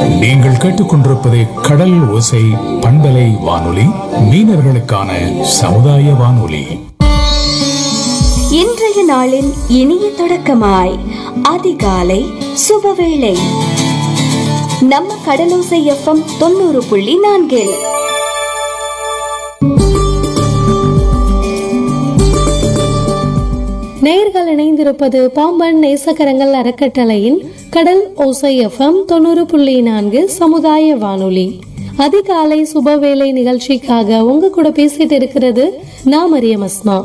நீங்கள் கேட்டுக்கொண்டிருப்பது கடல் ஓசை பண்பலை வானொலி மீனவர்களுக்கான சமுதாய வானொலி இன்றைய நாளின் இனிய தொடக்கமாய் அதிகாலை சுபவேளை நம்ம கடலோசை எஃப்எம் தொண்ணூறு புள்ளி நான்கில் நேயர்கள் இணைந்திருப்பது பாம்பன் நேசக்கரங்கள் அறக்கட்டளையின் கடல் ஓசை எஃப்எம் தொண்ணூறு புள்ளி நான்கு சமுதாய வானொலி அதிகாலை சுபவேளை நிகழ்ச்சிக்காக உங்க கூட பேசிட்டு இருக்கிறது நான் மரியம் அஸ்மா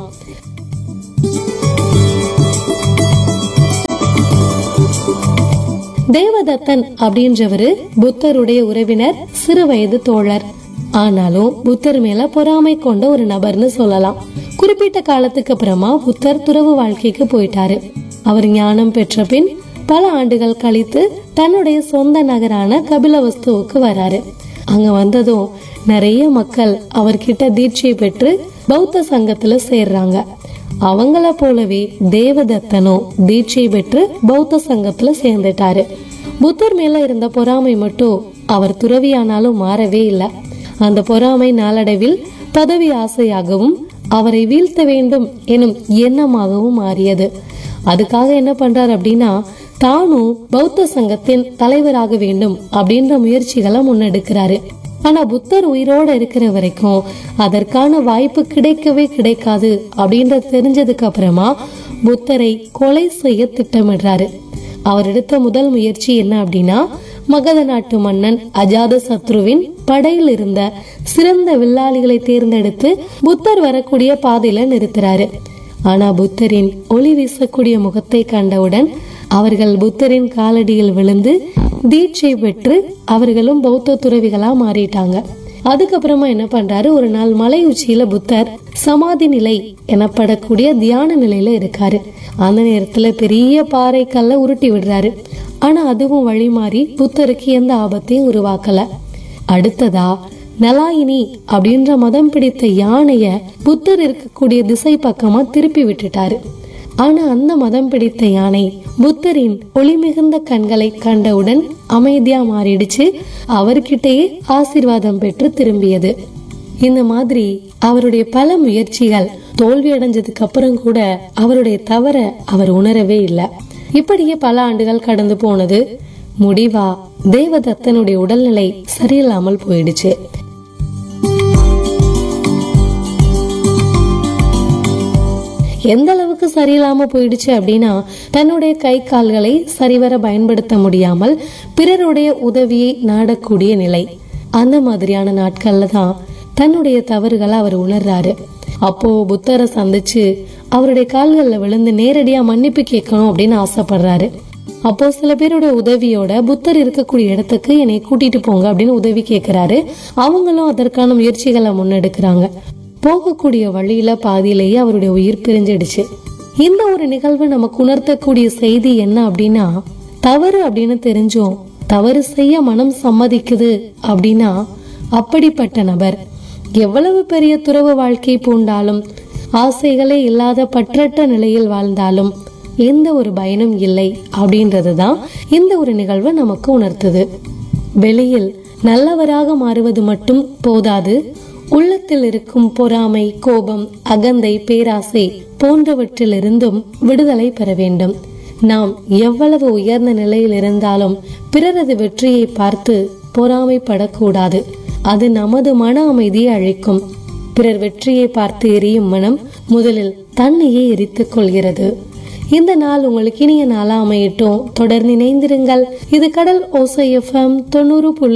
தேவதத்தன் அப்படின்றவரு புத்தருடைய உறவினர் சிறு வயது தோழர் ஆனாலும் புத்தர் மேல பொறாமை கொண்ட ஒரு நபர்னு சொல்லலாம் குறிப்பிட்ட காலத்துக்கு அப்புறமா புத்தர் துறவு வாழ்க்கைக்கு போயிட்டாரு அவர் ஞானம் பெற்ற பின் பல ஆண்டுகள் கழித்து தன்னுடைய சொந்த நகரான கபிலவஸ்துவுக்கு வராரு அங்க வந்ததும் நிறைய மக்கள் அவர்கிட்ட தீட்சை பெற்று பௌத்த சங்கத்துல சேர்றாங்க அவங்கள போலவே தேவதத்தனும் தீட்சை பெற்று பௌத்த சங்கத்துல சேர்ந்துட்டாரு புத்தர் மேல இருந்த பொறாமை மட்டும் அவர் துறவியானாலும் மாறவே இல்லை அந்த பொறாமை நாளடைவில் பதவி ஆசையாகவும் அவரை வீழ்த்த வேண்டும் எனும் எண்ணமாகவும் மாறியது அதுக்காக என்ன பண்றார் அப்படின்னா தானும் பௌத்த சங்கத்தின் தலைவராக வேண்டும் அப்படின்ற முயற்சிகளை முன்னெடுக்கிறாரு ஆனா புத்தர் உயிரோட இருக்கிற வரைக்கும் அதற்கான வாய்ப்பு கிடைக்கவே கிடைக்காது அப்படின்றது தெரிஞ்சதுக்கு அப்புறமா புத்தரை கொலை செய்ய திட்டமிடுறாரு அவர் எடுத்த முதல் முயற்சி என்ன அப்படின்னா மகத நாட்டு மன்னன் அஜாத சத்ருவின் படையில் இருந்த சிறந்த வில்லாளிகளை தேர்ந்தெடுத்து புத்தர் வரக்கூடிய பாதையில நிறுத்துறாரு ஆனா புத்தரின் ஒளி வீசக்கூடிய முகத்தை கண்டவுடன் அவர்கள் புத்தரின் காலடியில் விழுந்து தீட்சை பெற்று அவர்களும் பௌத்த துறவிகளா மாறிட்டாங்க அதுக்கப்புறமா என்ன பண்றாரு ஒரு நாள் மலை உச்சியில புத்தர் சமாதி நிலை எனப்படக்கூடிய தியான நிலையில இருக்காரு அந்த நேரத்துல பெரிய பாறை கல்ல உருட்டி விடுறாரு ஆனா அதுவும் வழி மாறி புத்தருக்கு எந்த ஆபத்தையும் உருவாக்கல அடுத்ததா நலாயினி அப்படின்ற மதம் பிடித்த யானைய புத்தர் இருக்கக்கூடிய திசை பக்கமா திருப்பி விட்டுட்டாரு ஆனா அந்த மதம் பிடித்த யானை புத்தரின் ஒளிமிகுந்த கண்களை கண்டவுடன் அமைதியா மாறிடுச்சு அவர்கிட்டயே ஆசீர்வாதம் பெற்று திரும்பியது இந்த மாதிரி அவருடைய பல முயற்சிகள் தோல்வி அடைஞ்சதுக்கு அப்புறம் கூட அவருடைய தவற அவர் உணரவே இல்லை இப்படியே பல ஆண்டுகள் கடந்து போனது முடிவா தேவதத்தனுடைய உடல்நிலை சரியில்லாமல் போயிடுச்சு எந்த அளவுக்கு சரியில்லாம போயிடுச்சு அப்படின்னா தன்னுடைய கை கால்களை சரிவர பயன்படுத்த முடியாமல் பிறருடைய உதவியை நாடக்கூடிய நிலை அந்த மாதிரியான நாட்கள்ல தான் தன்னுடைய தவறுகளை அவர் உணர்றாரு அப்போ புத்தரை சந்திச்சு அவருடைய கால்கள்ல விழுந்து நேரடியா மன்னிப்பு கேட்கணும் அப்படின்னு ஆசைப்படுறாரு அப்போ சில பேரோட உதவியோட புத்தர் இருக்கக்கூடிய இடத்துக்கு என்னை கூட்டிட்டு போங்க அப்படின்னு உதவி கேட்கிறாரு அவங்களும் அதற்கான முயற்சிகளை முன்னெடுக்கிறாங்க போகக்கூடிய வழியில பாதியிலேயே அவருடைய உயிர் பிரிஞ்சிடுச்சு இந்த ஒரு நிகழ்வு நமக்கு உணர்த்தக்கூடிய செய்தி என்ன அப்படின்னா தவறு அப்படின்னு தெரிஞ்சும் தவறு செய்ய மனம் சம்மதிக்குது அப்படின்னா அப்படிப்பட்ட நபர் எவ்வளவு பெரிய துறவு வாழ்க்கை பூண்டாலும் ஆசைகளே இல்லாத பற்றற்ற நிலையில் வாழ்ந்தாலும் எந்த ஒரு பயனும் இல்லை அப்படின்றது தான் இந்த ஒரு நிகழ்வு நமக்கு உணர்த்துது வெளியில் நல்லவராக மாறுவது மட்டும் போதாது உள்ளத்தில் இருக்கும் பொறாமை கோபம் அகந்தை பேராசை போன்றவற்றிலிருந்தும் விடுதலை பெற வேண்டும் நாம் எவ்வளவு உயர்ந்த நிலையில் இருந்தாலும் பிறரது வெற்றியை பார்த்து பொறாமைப்படக்கூடாது அது நமது மன அமைதியை அழிக்கும் பிறர் வெற்றியை பார்த்து எரியும் மனம் முதலில் தன்னையே எரித்துக் கொள்கிறது இந்த நாள் உங்களுக்கு இனிய நாளா அமையட்டும் தொடர்ந்து இணைந்திருங்கள் இது கடல் ஓசை எஃப்எம் தொண்ணூறு புள்ளி